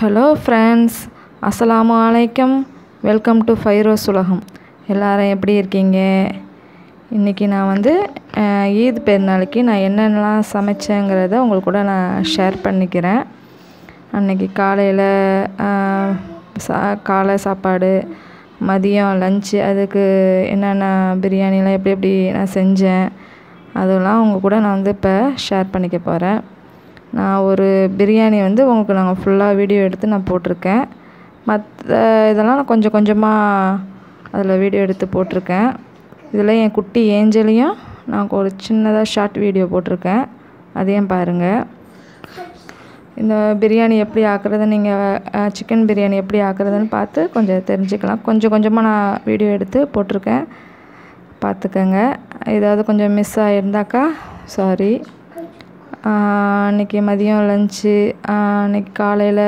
hello friends அஸ்ஸலாமு அலைக்கும் welcome to Firoz உலகம் எல்லாரும் எப்படி இருக்கீங்க இன்றைக்கி நான் வந்து அஹ், ஈத் பெருநாளைக்கு நான் என்னென்னலாம் சமைச்சேங்கிறத உங்களுக்கு கூட நான் ஷேர் பண்ணிக்கிறேன் அன்றைக்கி காலையில் சா காலை சாப்பாடு மதியம் லஞ்சு அதுக்கு என்னென்ன பிரியாணிலாம் எப்படி எப்படி நான் செஞ்சேன் அதெல்லாம் உங்கள் கூட நான் வந்து இப்போ ஷேர் பண்ணிக்க போகிறேன் நான் ஒரு பிரியாணி வந்து உங்களுக்கு நாங்கள் ஃபுல்லாக வீடியோ எடுத்து நான் போட்டிருக்கேன் மற்ற இதெல்லாம் நான் கொஞ்சம் கொஞ்சமாக அதில் வீடியோ எடுத்து போட்டிருக்கேன் இதில் என் குட்டி ஏஞ்சலையும் நான் ஒரு சின்னதாக ஷார்ட் வீடியோ போட்டிருக்கேன் அதையும் பாருங்கள் இந்த பிரியாணி எப்படி ஆக்குறது நீங்கள் சிக்கன் பிரியாணி எப்படி ஆக்குறதுன்னு பார்த்து கொஞ்சம் தெரிஞ்சுக்கலாம் கொஞ்சம் கொஞ்சமாக நான் வீடியோ எடுத்து போட்டிருக்கேன் பார்த்துக்கங்க ஏதாவது கொஞ்சம் மிஸ் ஆகிருந்தாக்கா சாரி அன்றைக்கி மதியம் லஞ்சு அன்றைக்கி காலையில்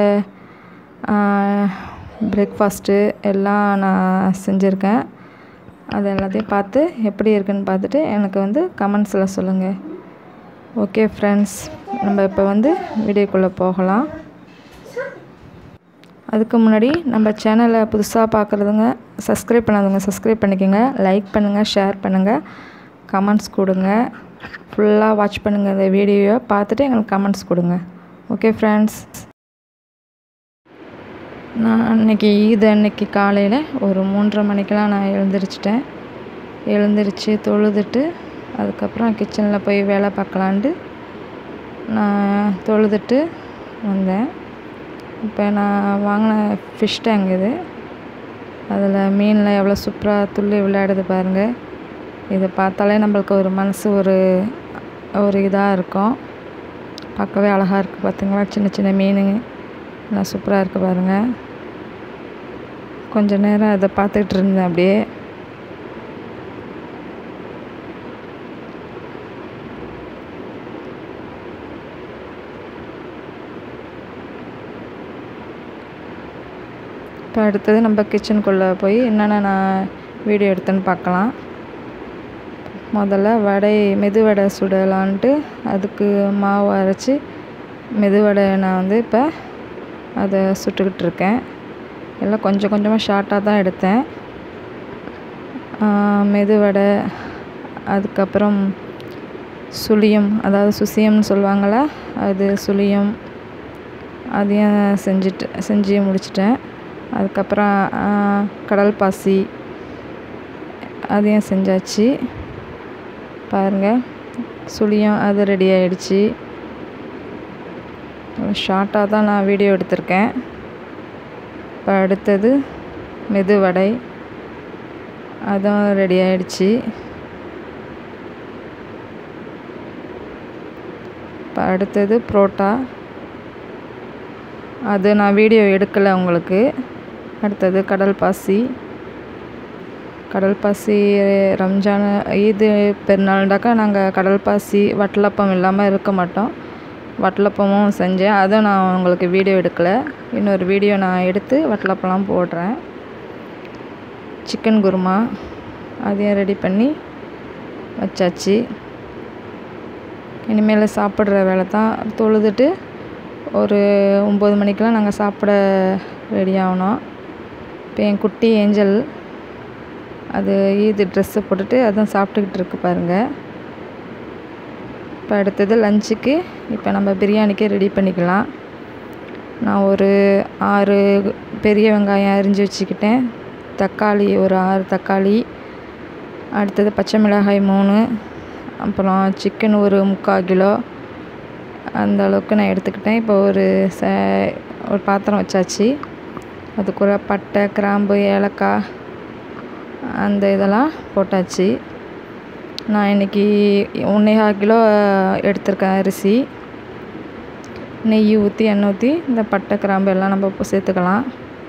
பிரேக்ஃபாஸ்ட்டு எல்லாம் நான் செஞ்சுருக்கேன் அது எல்லாத்தையும் பார்த்து எப்படி இருக்குன்னு பார்த்துட்டு எனக்கு வந்து கமெண்ட்ஸில் சொல்லுங்கள் ஓகே ஃப்ரெண்ட்ஸ் நம்ம இப்போ வந்து வீடியோக்குள்ளே போகலாம் அதுக்கு முன்னாடி நம்ம சேனலை புதுசாக பார்க்குறதுங்க சப்ஸ்கிரைப் பண்ணாதவங்க சப்ஸ்கிரைப் பண்ணிக்கோங்க லைக் பண்ணுங்கள் ஷேர் பண்ணுங்கள் கமெண்ட்ஸ் கொடுங்க ஃபுல்லாக வாட்ச் பண்ணுங்கள் இந்த வீடியோவை பார்த்துட்டு எங்களுக்கு கமெண்ட்ஸ் கொடுங்க ஓகே ஃப்ரெண்ட்ஸ் நான் அன்னைக்கு ஈத் அன்னைக்கு காலையில் ஒரு மூன்றரை மணிக்கெலாம் நான் எழுந்திரிச்சிட்டேன் எழுந்திரிச்சு தொழுதுட்டு அதுக்கப்புறம் கிச்சனில் போய் வேலை பார்க்கலான்ட்டு நான் தொழுதுட்டு வந்தேன் இப்போ நான் வாங்கின ஃபிஷ் டேங்க் இது அதில் மீனில் எவ்வளோ சூப்பராக துள்ளி விளையாடுது பாருங்கள் இதை பார்த்தாலே நம்மளுக்கு ஒரு மனசு ஒரு ஒரு இதாக இருக்கும் பார்க்கவே அழகாக இருக்குது பார்த்தீங்களா சின்ன சின்ன மீனுங்க நல்லா சூப்பராக இருக்குது பாருங்கள் கொஞ்ச நேரம் அதை பார்த்துக்கிட்டு இருந்தேன் அப்படியே இப்போ அடுத்தது நம்ம கிச்சனுக்குள்ளே போய் என்னென்ன நான் வீடியோ எடுத்தேன்னு பார்க்கலாம் முதல்ல வடை மெதுவடை சுடலான்ட்டு அதுக்கு மாவு அரைச்சி மெதுவடை நான் வந்து இப்போ அதை சுட்டுக்கிட்டு இருக்கேன் எல்லாம் கொஞ்சம் கொஞ்சமாக ஷார்ட்டாக தான் எடுத்தேன் ஆஹ் மெதுவடை அதுக்கப்புறம் சுழியம் அதாவது சுசியம்னு சொல்லுவாங்கள்ல அது சுழியம் அதையும் செஞ்சுட்டு செஞ்சு முடிச்சிட்டேன் அதுக்கப்புறம் ஆஹ் கடல் பாசி அதையும் செஞ்சாச்சு பாருங்கள் சுழியம் அது ரெடி ஆயிடுச்சு ஷார்ட்டாக தான் நான் வீடியோ எடுத்திருக்கேன் இப்போ அடுத்தது மெதுவடை அதுவும் ரெடி ஆயிடுச்சு இப்போ அடுத்தது புரோட்டா அது நான் வீடியோ எடுக்கலை உங்களுக்கு அடுத்தது கடல் பாசி கடல் பாசி ரம்ஜான் ஈது பெருநாள்டாக்கா நாங்கள் கடல் பாசி வட்டலப்பம் இல்லாமல் இருக்க மாட்டோம் வட்டலப்பமும் செஞ்சேன் அதுவும் நான் உங்களுக்கு வீடியோ எடுக்கலை இன்னொரு வீடியோ நான் எடுத்து வட்டலப்பம்லாம் போடுறேன் சிக்கன் குருமா அதையும் ரெடி பண்ணி வச்சாச்சு இனிமேல் சாப்பிட்ற வேலை தான் தொழுதுட்டு ஒரு ஒம்பது மணிக்கெலாம் நாங்கள் சாப்பிட ரெடி ஆகணும் இப்போ என் குட்டி ஏஞ்சல் அது ஈது ட்ரெஸ்ஸு போட்டுட்டு அதான் சாப்பிட்டுக்கிட்டு இருக்கு பாருங்கள் இப்போ அடுத்தது லஞ்சுக்கு இப்போ நம்ம பிரியாணிக்கு ரெடி பண்ணிக்கலாம் நான் ஒரு ஆறு பெரிய வெங்காயம் அரிஞ்சு வச்சுக்கிட்டேன் தக்காளி ஒரு ஆறு தக்காளி அடுத்தது பச்சை மிளகாய் மூணு அப்புறம் சிக்கன் ஒரு முக்கால் கிலோ அந்த அளவுக்கு நான் எடுத்துக்கிட்டேன் இப்போ ஒரு ச ஒரு பாத்திரம் வச்சாச்சு அதுக்குள்ள பட்டை கிராம்பு ஏலக்காய் அந்த இதெல்லாம் போட்டாச்சு நான் இன்றைக்கி ஒன்றேகால் கிலோ எடுத்திருக்கேன் அரிசி நெய் ஊற்றி எண்ணெய் ஊற்றி இந்த பட்டை கிராம்பு எல்லாம் நம்ம இப்போ சேர்த்துக்கலாம்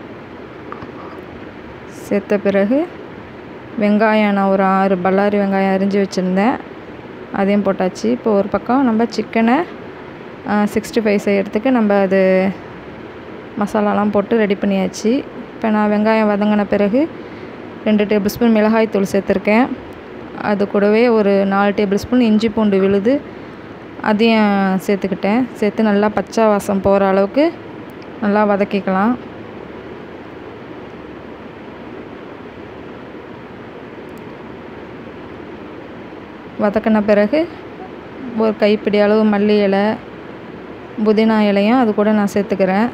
சேர்த்த பிறகு வெங்காயம் நான் ஒரு ஆறு பல்லாரி வெங்காயம் அரிஞ்சு வச்சுருந்தேன் அதையும் போட்டாச்சு இப்போ ஒரு பக்கம் நம்ம சிக்கனை சிக்ஸ்டி ஃபைவ் செய்கிறதுக்கு நம்ம அது மசாலாலாம் போட்டு ரெடி பண்ணியாச்சு இப்போ நான் வெங்காயம் வதங்கின பிறகு ரெண்டு டேபிள் ஸ்பூன் மிளகாய் தூள் சேர்த்துருக்கேன் அது கூடவே ஒரு நாலு டேபிள் ஸ்பூன் இஞ்சி பூண்டு விழுது அதையும் சேர்த்துக்கிட்டேன் சேர்த்து நல்லா பச்சை வாசம் போகிற அளவுக்கு நல்லா வதக்கிக்கலாம் வதக்கின பிறகு ஒரு கைப்பிடி அளவு மல்லி இலை புதினா இலையும் அது கூட நான் சேர்த்துக்கிறேன்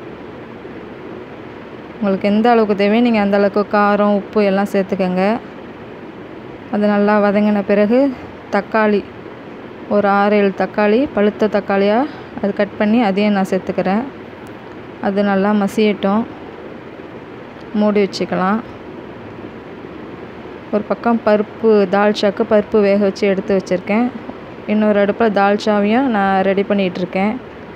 உங்களுக்கு எந்த அளவுக்கு தேவையோ நீங்கள் அந்த அளவுக்கு காரம் உப்பு எல்லாம் சேர்த்துக்கங்க அது நல்லா வதங்கின பிறகு தக்காளி ஒரு ஆறு ஏழு தக்காளி பழுத்த தக்காளியாக அது கட் பண்ணி அதையும் நான் சேர்த்துக்கிறேன் அது நல்லா மசியட்டும் மூடி வச்சுக்கலாம் ஒரு பக்கம் பருப்பு தால்ச்சாக்கு பருப்பு வேக வச்சு எடுத்து வச்சுருக்கேன் இன்னொரு அடுப்பில் தால்ச்சாவையும் நான் ரெடி பண்ணிகிட்ருக்கேன்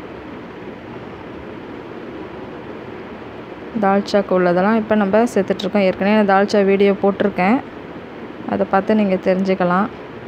தால்ச்சாக்கு உள்ளதெல்லாம் இப்போ நம்ம சேர்த்துட்ருக்கோம் ஏற்கனவே நான் தால்ச்சா வீடியோ போட்டிருக்கேன் அதை பார்த்து நீங்கள் தெரிஞ்சுக்கலாம்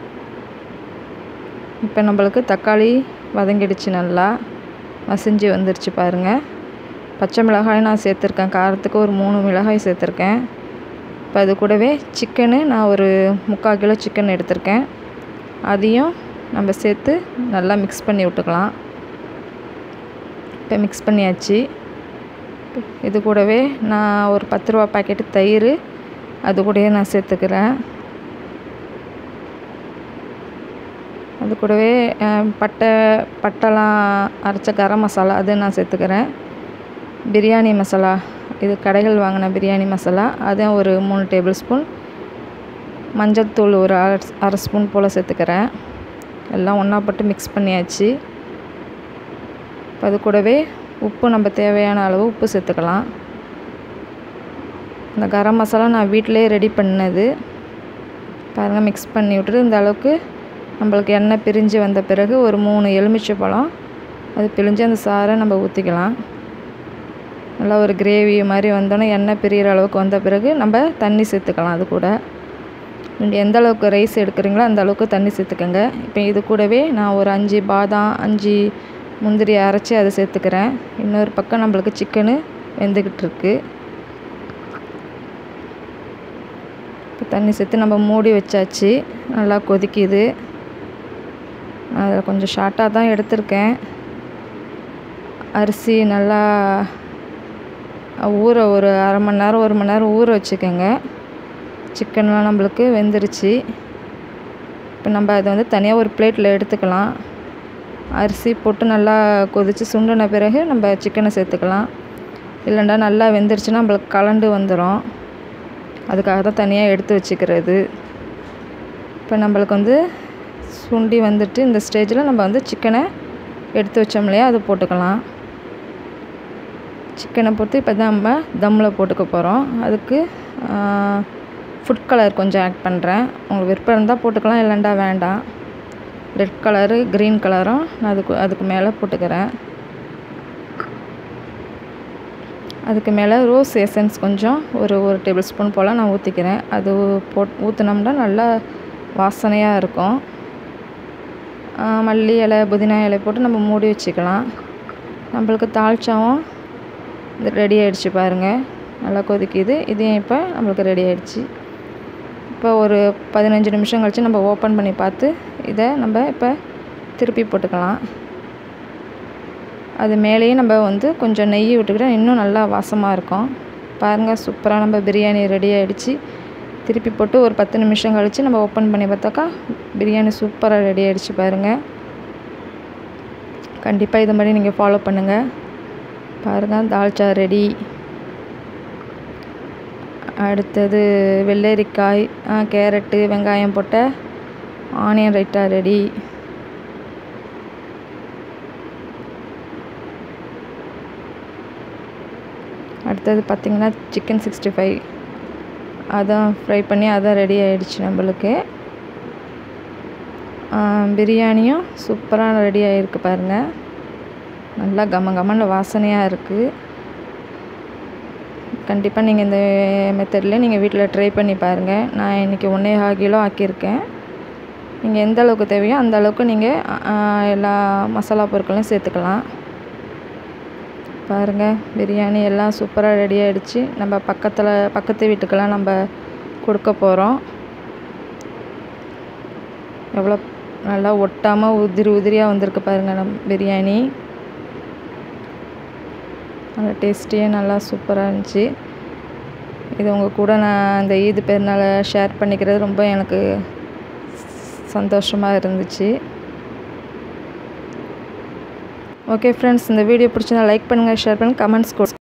இப்போ நம்மளுக்கு தக்காளி வதங்கிடுச்சு நல்லா மசிஞ்சு வந்துருச்சு பாருங்கள் பச்சை மிளகாய் நான் சேர்த்துருக்கேன் காரத்துக்கு ஒரு மூணு மிளகாய் சேர்த்துருக்கேன் இப்போ அது கூடவே சிக்கனு நான் ஒரு முக்கால் கிலோ சிக்கன் எடுத்திருக்கேன் அதையும் நம்ம சேர்த்து நல்லா மிக்ஸ் பண்ணி விட்டுக்கலாம் இப்போ மிக்ஸ் பண்ணியாச்சு இது கூடவே நான் ஒரு பத்து ரூபா பாக்கெட்டு தயிர் அது கூடவே நான் சேர்த்துக்கிறேன் அது கூடவே பட்டை பட்டைலாம் அரைச்ச கரம் மசாலா அது நான் சேர்த்துக்கிறேன் பிரியாணி மசாலா இது கடைகள் வாங்கின பிரியாணி மசாலா அதுவும் ஒரு மூணு டேபிள் ஸ்பூன் மஞ்சள்தூள் ஒரு அரை அரை ஸ்பூன் போல் சேர்த்துக்கிறேன் எல்லாம் ஒன்றா போட்டு மிக்ஸ் பண்ணியாச்சு இப்போ அது கூடவே உப்பு நம்ம தேவையான அளவு உப்பு சேர்த்துக்கலாம் இந்த கரம் மசாலா நான் வீட்டிலே ரெடி பண்ணது பாருங்கள் மிக்ஸ் பண்ணி விட்டுட்டு இந்த அளவுக்கு நம்மளுக்கு எண்ணெய் பிரிஞ்சு வந்த பிறகு ஒரு மூணு எலுமிச்சை பழம் அது பிழிஞ்சு அந்த சாறை நம்ம ஊற்றிக்கலாம் நல்லா ஒரு கிரேவி மாதிரி வந்தோன்னே எண்ணெய் பிரிகிற அளவுக்கு வந்த பிறகு நம்ம தண்ணி சேர்த்துக்கலாம் அது கூட நீங்கள் எந்த அளவுக்கு ரைஸ் எடுக்கிறீங்களோ அந்த அளவுக்கு தண்ணி சேர்த்துக்கோங்க இப்போ இது கூடவே நான் ஒரு அஞ்சு பாதாம் அஞ்சு முந்திரி அரைச்சி அதை சேர்த்துக்கிறேன் இன்னொரு பக்கம் நம்மளுக்கு சிக்கனு வெந்துக்கிட்டு இருக்கு இப்போ தண்ணி சேர்த்து நம்ம மூடி வச்சாச்சு நல்லா கொதிக்குது அதில் கொஞ்சம் ஷார்ட்டாக தான் எடுத்திருக்கேன் அரிசி நல்லா ஊற ஒரு அரை மணி நேரம் ஒரு மணி நேரம் ஊற வச்சுக்கோங்க சிக்கன்லாம் நம்மளுக்கு வெந்துருச்சு இப்போ நம்ம அதை வந்து தனியாக ஒரு பிளேட்டில் எடுத்துக்கலாம் அரிசி போட்டு நல்லா கொதித்து சுண்டின பிறகு நம்ம சிக்கனை சேர்த்துக்கலாம் இல்லைண்டா நல்லா வெந்துருச்சுன்னா நம்மளுக்கு கலண்டு வந்துடும் அதுக்காக தான் தனியாக எடுத்து வச்சுக்கிறது இப்போ நம்மளுக்கு வந்து சுண்டி வந்துட்டு இந்த ஸ்டேஜில் நம்ம வந்து சிக்கனை எடுத்து வச்சோம் இல்லையா அது போட்டுக்கலாம் சிக்கனை போட்டு இப்போ தான் நம்ம தம்மில் போட்டுக்க போகிறோம் அதுக்கு ஃபுட் கலர் கொஞ்சம் ஆட் பண்ணுறேன் உங்களுக்கு விருப்பம் இருந்தால் போட்டுக்கலாம் இல்லைண்டா வேண்டாம் ரெட் கலரு க்ரீன் கலரும் நான் அதுக்கு அதுக்கு மேலே போட்டுக்கிறேன் அதுக்கு மேலே ரோஸ் எசன்ஸ் கொஞ்சம் ஒரு ஒரு டேபிள் ஸ்பூன் போல் நான் ஊற்றிக்கிறேன் அது போட் ஊற்றினோம்னா நல்லா வாசனையாக இருக்கும் மல்லி இலை புதினா இலை போட்டு நம்ம மூடி வச்சுக்கலாம் நம்மளுக்கு தாழ்ச்சாவும் ரெடி ஆகிடுச்சு பாருங்கள் நல்லா கொதிக்குது இதையும் இப்போ நம்மளுக்கு ரெடி ஆகிடுச்சு இப்போ ஒரு பதினஞ்சு நிமிஷம் கழித்து நம்ம ஓப்பன் பண்ணி பார்த்து இதை நம்ம இப்போ திருப்பி போட்டுக்கலாம் அது மேலேயே நம்ம வந்து கொஞ்சம் நெய் விட்டுக்கிட்டா இன்னும் நல்லா வாசமாக இருக்கும் பாருங்கள் சூப்பராக நம்ம பிரியாணி ரெடி ஆகிடுச்சு திருப்பி போட்டு ஒரு பத்து நிமிஷம் கழித்து நம்ம ஓப்பன் பண்ணி பார்த்தாக்கா பிரியாணி சூப்பராக ரெடி ஆகிடுச்சு பாருங்கள் கண்டிப்பாக இது மாதிரி நீங்கள் ஃபாலோ பண்ணுங்கள் பாருங்கள் தால்ச்சா ரெடி அடுத்தது வெள்ளரிக்காய் கேரட்டு வெங்காயம் போட்ட ஆனியன் ரைட்டா ரெடி அடுத்தது பார்த்திங்கன்னா சிக்கன் சிக்ஸ்டி ஃபைவ் அதான் ஃப்ரை பண்ணி அதான் ரெடி ஆகிடுச்சு நம்மளுக்கு பிரியாணியும் சூப்பராக ரெடி ஆகிருக்கு பாருங்கள் நல்லா கம கமன்னு வாசனையாக இருக்குது கண்டிப்பாக நீங்கள் இந்த மெத்தடில் நீங்கள் வீட்டில் ட்ரை பண்ணி பாருங்கள் நான் இன்றைக்கி ஒன்றே கால் கிலோ ஆக்கியிருக்கேன் நீங்கள் எந்த அளவுக்கு தேவையோ அந்த அளவுக்கு நீங்கள் எல்லா மசாலா பொருட்களையும் சேர்த்துக்கலாம் பாருங்கள் பிரியாணி எல்லாம் சூப்பராக ரெடி ஆகிடுச்சு நம்ம பக்கத்தில் பக்கத்து வீட்டுக்கெல்லாம் நம்ம கொடுக்க போகிறோம் எவ்வளோ நல்லா ஒட்டாமல் உதிரி உதிரியாக வந்திருக்கு பாருங்கள் நம் பிரியாணி நல்லா டேஸ்டியாக நல்லா சூப்பராக இருந்துச்சு இது உங்கள் கூட நான் இந்த ஈது பெருநாளை ஷேர் பண்ணிக்கிறது ரொம்ப எனக்கு சந்தோஷமாக இருந்துச்சு ஓகே ஃப்ரெண்ட்ஸ் இந்த வீடியோ பிடிச்சிருந்தா லைக் பண்ணுங்கள் ஷேர் பண்ணுங்கள் கமெண்ட்ஸ் கொடு